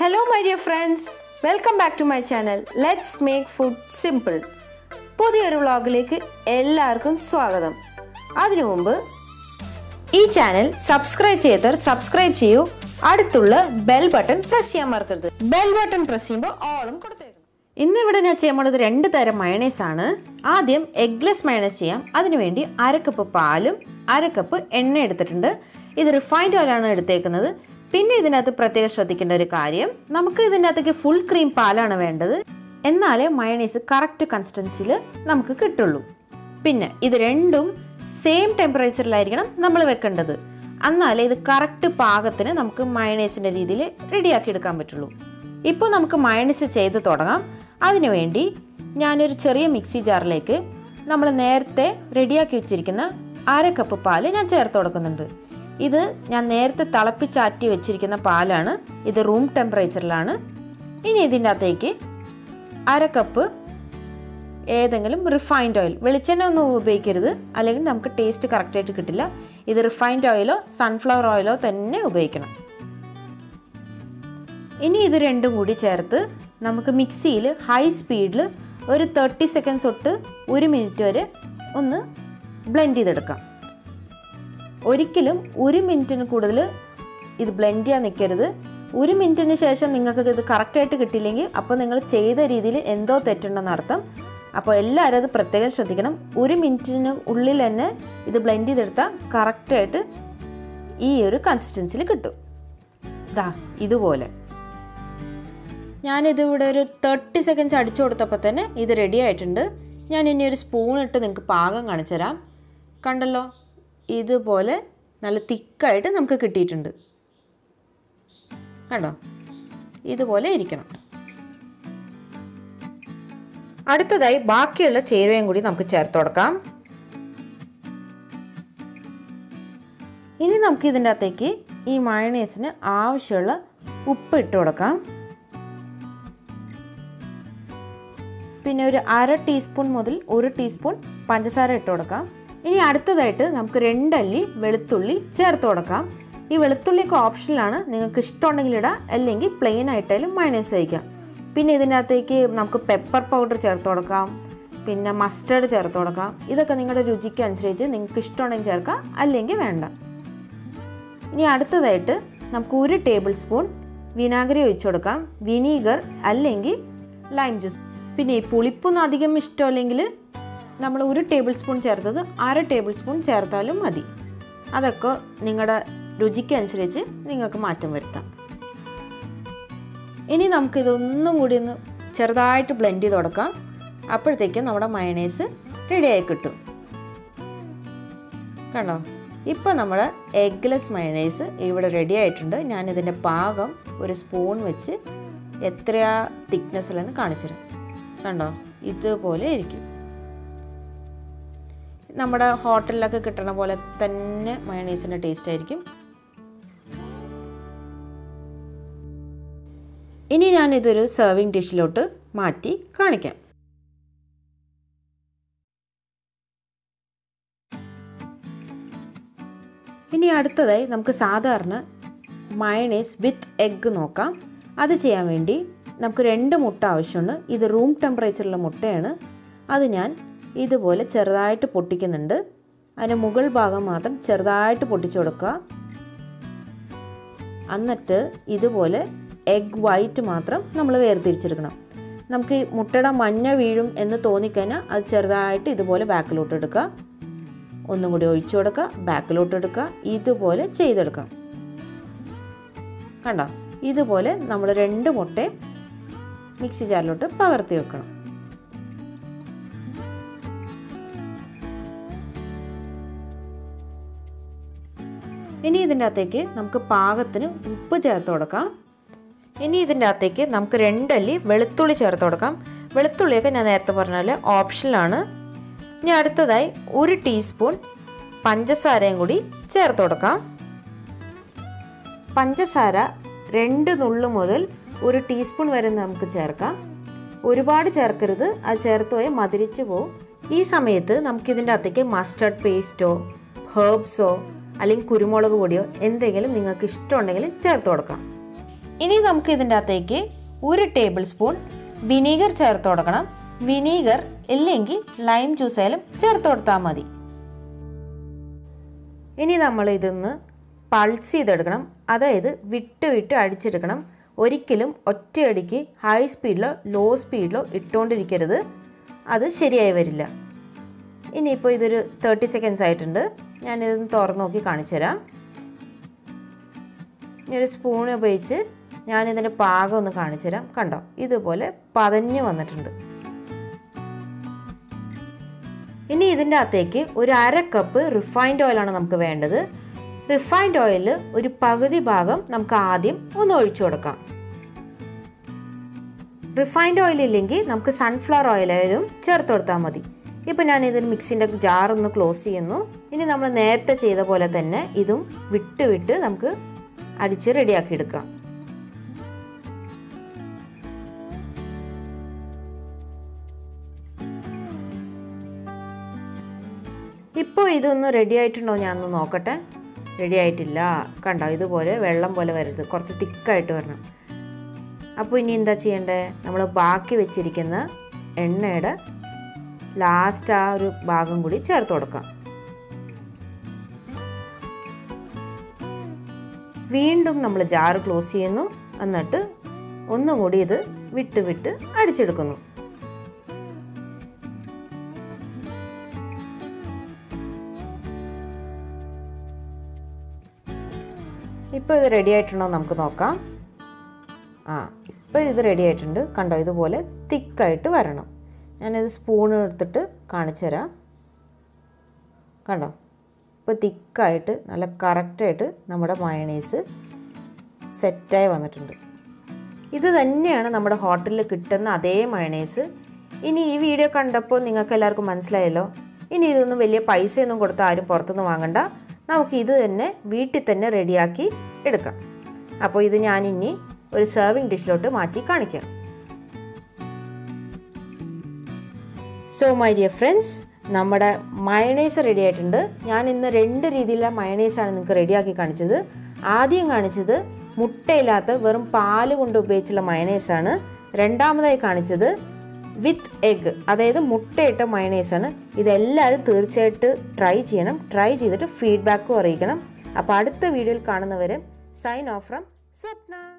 hello my dear friends welcome back to my channel let's make food simple പുതിയൊരു വ്ളോഗിലേക്ക് എല്ലാവർക്കും സ്വാഗതം അതിനു മുമ്പ് ഈ ചാനൽ സബ്സ്ക്രൈബ് ചെയ്തവർ സബ്സ്ക്രൈബ് ചെയ്യൂ അടുത്തുള്ള ബെൽ ബട്ടൺ പ്രസ് ചെയ്യാൻ മറക്കരുത് ബെൽ ബട്ടൺ പ്രസ് ചെയ്യുമ്പോൾ ഓളും കൊടുത്തേക്കണം ഇന്ന് ഇവിടെ ഞാൻ ചെയ്യാൻ പോണത് രണ്ട് തരം മയണൈസ് ആണ് ആദ്യം എഗ്ലെസ് മയണൈസ് ചെയ്യാം അതിനുവേണ്ടി അര കപ്പ് പാലും അര കപ്പ് എണ്ണ എടുത്തിട്ടുണ്ട് ഇത് റിഫൈൻഡ് ഓയിലാണ് എടുത്തേക്കുന്നത് പിന്നെ ഇതിനകത്ത് പ്രത്യേകം ശ്രദ്ധിക്കേണ്ട ഒരു കാര്യം നമുക്ക് ഇതിൻ്റെ അകത്തേക്ക് ഫുൾ ക്രീം പാലാണ് വേണ്ടത് എന്നാലേ മയണൈസ് കറക്റ്റ് കൺസിസ്റ്റൻസിയിൽ നമുക്ക് കിട്ടുള്ളൂ പിന്നെ ഇത് രണ്ടും സെയിം ടെമ്പറേച്ചറിലായിരിക്കണം നമ്മൾ വെക്കേണ്ടത് എന്നാലേ ഇത് കറക്റ്റ് പാകത്തിന് നമുക്ക് മയണൈസിൻ്റെ രീതിയിൽ റെഡിയാക്കി എടുക്കാൻ പറ്റുള്ളൂ ഇപ്പോൾ നമുക്ക് മയണൈസ് ചെയ്ത് തുടങ്ങാം അതിനുവേണ്ടി ഞാനൊരു ചെറിയ മിക്സി ജാറിലേക്ക് നമ്മൾ നേരത്തെ റെഡിയാക്കി വെച്ചിരിക്കുന്ന അര കപ്പ് പാല് ഞാൻ ചേർത്ത് കൊടുക്കുന്നുണ്ട് ഇത് ഞാൻ നേരത്തെ തിളപ്പിച്ചാറ്റി വെച്ചിരിക്കുന്ന പാലാണ് ഇത് റൂം ടെമ്പറേച്ചറിലാണ് ഇനി ഇതിൻ്റെ അകത്തേക്ക് അര കപ്പ് ഏതെങ്കിലും റിഫൈൻഡ് ഓയിൽ വെളിച്ചെണ്ണ ഒന്നും ഉപയോഗിക്കരുത് അല്ലെങ്കിൽ നമുക്ക് ടേസ്റ്റ് കറക്റ്റായിട്ട് കിട്ടില്ല ഇത് റിഫൈൻഡ് ഓയിലോ സൺഫ്ലവർ ഓയിലോ തന്നെ ഉപയോഗിക്കണം ഇനി ഇത് രണ്ടും കൂടി ചേർത്ത് നമുക്ക് മിക്സിയിൽ ഹൈ സ്പീഡിൽ ഒരു തേർട്ടി സെക്കൻഡ്സ് തൊട്ട് ഒരു മിനിറ്റ് വരെ ഒന്ന് ബ്ലെൻഡ് ചെയ്തെടുക്കാം ഒരിക്കലും ഒരു മിനിറ്റിന് കൂടുതൽ ഇത് ബ്ലെൻഡ് ചെയ്യാൻ നിൽക്കരുത് ഒരു മിനിറ്റിന് ശേഷം നിങ്ങൾക്ക് ഇത് കറക്റ്റായിട്ട് കിട്ടിയില്ലെങ്കിൽ അപ്പോൾ നിങ്ങൾ ചെയ്ത രീതിയിൽ എന്തോ തെറ്റുണ്ടെന്ന് അർത്ഥം അപ്പോൾ എല്ലാവരും അത് പ്രത്യേകം ശ്രദ്ധിക്കണം ഒരു മിനിറ്റിന് ഉള്ളിൽ തന്നെ ഇത് ബ്ലെൻഡ് ചെയ്തെടുത്താൽ കറക്റ്റായിട്ട് ഈ ഒരു കൺസിസ്റ്റൻസിൽ കിട്ടും ദാ ഇതുപോലെ ഞാനിത് ഇവിടെ ഒരു തേർട്ടി സെക്കൻഡ്സ് അടിച്ചു കൊടുത്തപ്പോൾ തന്നെ ഇത് റെഡി ആയിട്ടുണ്ട് ഞാൻ ഇനി ഒരു സ്പൂൺ ഇട്ട് നിങ്ങൾക്ക് പാകം കാണിച്ചു തരാം കണ്ടല്ലോ ഇതുപോലെ നല്ല തിക്കായിട്ട് നമുക്ക് കിട്ടിയിട്ടുണ്ട് കണ്ടോ ഇതുപോലെ ഇരിക്കണം അടുത്തതായി ബാക്കിയുള്ള ചേരുവയും കൂടി നമുക്ക് ചേർത്ത് കൊടുക്കാം ഇനി നമുക്ക് ഇതിൻ്റെ അകത്തേക്ക് ഈ മയണൈസിന് ആവശ്യമുള്ള ഉപ്പ് ഇട്ട് കൊടുക്കാം പിന്നെ ഒരു അര ടീസ്പൂൺ മുതൽ ഒരു ടീസ്പൂൺ പഞ്ചസാര ഇട്ട് കൊടുക്കാം ഇനി അടുത്തതായിട്ട് നമുക്ക് രണ്ടല്ലി വെളുത്തുള്ളി ചേർത്ത് കൊടുക്കാം ഈ വെളുത്തുള്ളിയൊക്കെ ഓപ്ഷനിലാണ് നിങ്ങൾക്ക് ഇഷ്ടമുണ്ടെങ്കിൽ ഇടാം അല്ലെങ്കിൽ പ്ലെയിൻ ആയിട്ടായാലും മൈനസ് വയ്ക്കാം പിന്നെ ഇതിനകത്തേക്ക് നമുക്ക് പെപ്പർ പൗഡർ ചേർത്ത് കൊടുക്കാം പിന്നെ മസ്റ്റേർഡ് ചേർത്ത് കൊടുക്കാം ഇതൊക്കെ നിങ്ങളുടെ രുചിക്ക് അനുസരിച്ച് നിങ്ങൾക്ക് ഇഷ്ടമുണ്ടെങ്കിൽ ചേർക്കാം അല്ലെങ്കിൽ വേണ്ട ഇനി അടുത്തതായിട്ട് നമുക്ക് ഒരു ടേബിൾ സ്പൂൺ വിനാഗിരി ഒഴിച്ചു കൊടുക്കാം വിനീഗർ അല്ലെങ്കിൽ ലൈം ജ്യൂസ് പിന്നെ ഈ പുളിപ്പൊന്നും അധികം ഇഷ്ടമല്ലെങ്കിൽ നമ്മൾ ഒരു ടേബിൾ സ്പൂൺ ചേർത്തത് അര ടേബിൾ സ്പൂൺ ചേർത്താലും മതി അതൊക്കെ നിങ്ങളുടെ രുചിക്ക് അനുസരിച്ച് നിങ്ങൾക്ക് മാറ്റം വരുത്താം ഇനി നമുക്കിതൊന്നും കൂടി ഒന്ന് ചെറുതായിട്ട് ബ്ലെൻഡ് ചെയ്ത് കൊടുക്കാം അപ്പോഴത്തേക്കും നമ്മുടെ മയണൈസ് റെഡിയായി കിട്ടും കണ്ടോ ഇപ്പോൾ നമ്മുടെ എഗ്ലെസ് മയണൈസ് ഇവിടെ റെഡി ആയിട്ടുണ്ട് ഞാനിതിൻ്റെ പാകം ഒരു സ്പൂൺ വെച്ച് എത്രയാ തിക്നെസ്സിലെന്ന് കാണിച്ചു തരാം കണ്ടോ ഇതുപോലെ ഇരിക്കും നമ്മുടെ ഹോട്ടലിലൊക്കെ കിട്ടണ പോലെ തന്നെ മയണൈസിൻ്റെ ടേസ്റ്റ് ആയിരിക്കും ഇനി ഞാൻ ഇതൊരു സെർവിങ് ഡിഷിലോട്ട് മാറ്റി കാണിക്കാം ഇനി അടുത്തതായി നമുക്ക് സാധാരണ മയണൈസ് വിത്ത് എഗ്ഗ് നോക്കാം അത് ചെയ്യാൻ വേണ്ടി നമുക്ക് രണ്ട് മുട്ട ആവശ്യമുണ്ട് ഇത് റൂം ടെമ്പറേച്ചറിലുള്ള മുട്ടയാണ് അത് ഞാൻ ഇതുപോലെ ചെറുതായിട്ട് പൊട്ടിക്കുന്നുണ്ട് അതിന് മുകൾ ഭാഗം മാത്രം ചെറുതായിട്ട് പൊട്ടിച്ചു കൊടുക്കുക എന്നിട്ട് ഇതുപോലെ എഗ് വൈറ്റ് മാത്രം നമ്മൾ വേർതിരിച്ചെടുക്കണം നമുക്ക് ഈ മുട്ടയുടെ മഞ്ഞ വീഴും എന്ന് തോന്നിക്കഴിഞ്ഞാൽ അത് ചെറുതായിട്ട് ഇതുപോലെ ബാക്കിലോട്ട് എടുക്കുക ഒന്നും കൂടി ഒഴിച്ചു കൊടുക്കുക ബാക്കിലോട്ട് എടുക്കുക ഇതുപോലെ ചെയ്തെടുക്കണം കണ്ടോ ഇതുപോലെ നമ്മൾ രണ്ട് മുട്ടയും മിക്സി ജാറിലോട്ട് പകർത്തി വെക്കണം ഇനി ഇതിൻ്റെ അകത്തേക്ക് നമുക്ക് പാകത്തിന് ഉപ്പ് ചേർത്ത് കൊടുക്കാം ഇനി ഇതിൻ്റെ അകത്തേക്ക് നമുക്ക് രണ്ടല്ലി വെളുത്തുള്ളി ചേർത്ത് കൊടുക്കാം വെളുത്തുള്ളിയൊക്കെ ഞാൻ നേരത്തെ പറഞ്ഞ ഓപ്ഷനിലാണ് ഇനി അടുത്തതായി ഒരു ടീസ്പൂൺ പഞ്ചസാരയും കൂടി ചേർത്ത് കൊടുക്കാം പഞ്ചസാര രണ്ട് നുള്ളു മുതൽ ഒരു ടീസ്പൂൺ വരെ നമുക്ക് ചേർക്കാം ഒരുപാട് ചേർക്കരുത് അത് ചേർത്ത് പോയി മധുരിച്ച് പോവും ഈ സമയത്ത് നമുക്കിതിൻ്റെ അകത്തേക്ക് മസ്റ്റർഡ് പേസ്റ്റോ ഹേർബ്സോ അല്ലെങ്കിൽ കുരുമുളക് പൊടിയോ എന്തെങ്കിലും നിങ്ങൾക്ക് ഇഷ്ടമുണ്ടെങ്കിൽ ചേർത്ത് കൊടുക്കാം ഇനി നമുക്ക് ഇതിൻ്റെ അകത്തേക്ക് ഒരു ടേബിൾ സ്പൂൺ വിനീഗർ ചേർത്ത് കൊടുക്കണം വിനീഗർ ഇല്ലെങ്കിൽ ലൈം ജ്യൂസ് ആയാലും ചേർത്ത് കൊടുത്താൽ മതി ഇനി നമ്മൾ ഇതൊന്ന് പൾസ് ചെയ്തെടുക്കണം അതായത് വിട്ട് വിട്ട് അടിച്ചെടുക്കണം ഒരിക്കലും ഒറ്റയടിക്ക് ഹൈ സ്പീഡിലോ ലോ സ്പീഡിലോ ഇട്ടുകൊണ്ടിരിക്കരുത് അത് ശരിയായി വരില്ല ഇനിയിപ്പോൾ ഇതൊരു തേർട്ടി സെക്കൻഡ്സ് ആയിട്ടുണ്ട് ഞാനിതൊന്ന് തുറന്ന് നോക്കി കാണിച്ചു തരാം ഇനി ഒരു സ്പൂൺ ഉപയോഗിച്ച് ഞാനിതിൻ്റെ പാകം ഒന്ന് കാണിച്ചു തരാം കണ്ടോ ഇതുപോലെ പതഞ്ഞ് വന്നിട്ടുണ്ട് ഇനി ഇതിൻ്റെ അകത്തേക്ക് ഒരു അര കപ്പ് റിഫൈൻഡ് ഓയിലാണ് നമുക്ക് വേണ്ടത് റിഫൈൻഡ് ഓയിൽ ഒരു പകുതി ഭാഗം നമുക്ക് ആദ്യം ഒന്ന് ഒഴിച്ചു കൊടുക്കാം റിഫൈൻഡ് ഓയിൽ ഇല്ലെങ്കിൽ നമുക്ക് സൺഫ്ലവർ ഓയിലായാലും ചേർത്ത് കൊടുത്താൽ മതി ഇപ്പം ഞാൻ ഇതിന് മിക്സിൻ്റെ ജാർ ഒന്ന് ക്ലോസ് ചെയ്യുന്നു ഇനി നമ്മൾ നേരത്തെ ചെയ്ത പോലെ തന്നെ ഇതും വിട്ട് വിട്ട് നമുക്ക് അടിച്ച് റെഡിയാക്കി എടുക്കാം ഇപ്പോൾ ഇതൊന്ന് റെഡി ആയിട്ടുണ്ടോ ഞാനൊന്ന് നോക്കട്ടെ റെഡി ആയിട്ടില്ല കണ്ടോ ഇതുപോലെ വെള്ളം പോലെ വരരുത് കുറച്ച് തിക്കായിട്ട് വരണം അപ്പോൾ ഇനി എന്താ ചെയ്യേണ്ടത് നമ്മൾ ബാക്കി വെച്ചിരിക്കുന്ന എണ്ണയുടെ ലാസ്റ്റ് ആ ഒരു ഭാഗം കൂടി ചേർത്ത് കൊടുക്കാം വീണ്ടും നമ്മൾ ജാറ് ക്ലോസ് ചെയ്യുന്നു എന്നിട്ട് ഒന്നും കൂടി ഇത് വിട്ട് വിട്ട് അടിച്ചെടുക്കുന്നു ഇപ്പോൾ ഇത് റെഡി ആയിട്ടുണ്ടോ നമുക്ക് നോക്കാം ആ ഇപ്പോൾ ഇത് റെഡി ആയിട്ടുണ്ട് കണ്ടോ ഇതുപോലെ തിക്കായിട്ട് വരണം ഞാനിത് സ്പൂൺ എടുത്തിട്ട് കാണിച്ചു തരാം കണ്ടോ ഇപ്പോൾ തിക്കായിട്ട് നല്ല കറക്റ്റായിട്ട് നമ്മുടെ മയണൈസ് സെറ്റായി വന്നിട്ടുണ്ട് ഇത് തന്നെയാണ് നമ്മുടെ ഹോട്ടലിൽ കിട്ടുന്ന അതേ മയണൈസ് ഇനി ഈ വീഡിയോ കണ്ടപ്പോൾ നിങ്ങൾക്ക് എല്ലാവർക്കും മനസ്സിലായല്ലോ ഇനി ഇതൊന്നും വലിയ പൈസയൊന്നും കൊടുത്ത് ആരും പുറത്തുനിന്ന് വാങ്ങണ്ട നമുക്ക് ഇത് തന്നെ വീട്ടിൽ തന്നെ റെഡിയാക്കി എടുക്കാം അപ്പോൾ ഇത് ഞാനിനി ഒരു സെർവിങ് ഡിഷിലോട്ട് മാറ്റി കാണിക്കാം സോ മൈ ഡിയർ ഫ്രണ്ട്സ് നമ്മുടെ മയണൈസ് റെഡി ആയിട്ടുണ്ട് ഞാൻ ഇന്ന് രണ്ട് രീതിയിലുള്ള മയണൈസാണ് നിങ്ങൾക്ക് റെഡിയാക്കി കാണിച്ചത് ആദ്യം കാണിച്ചത് മുട്ടയില്ലാത്ത വെറും പാല് കൊണ്ട് ഉപയോഗിച്ചുള്ള മയണൈസാണ് രണ്ടാമതായി കാണിച്ചത് വിത്ത് എഗ് അതായത് മുട്ടയിട്ട മയണൈസാണ് ഇതെല്ലാവരും തീർച്ചയായിട്ടും ട്രൈ ചെയ്യണം ട്രൈ ചെയ്തിട്ട് ഫീഡ്ബാക്കും അറിയിക്കണം അപ്പോൾ അടുത്ത വീഡിയോയിൽ കാണുന്നവരെ സൈൻ ഓഫ് ഫ്രം സ്വപ്ന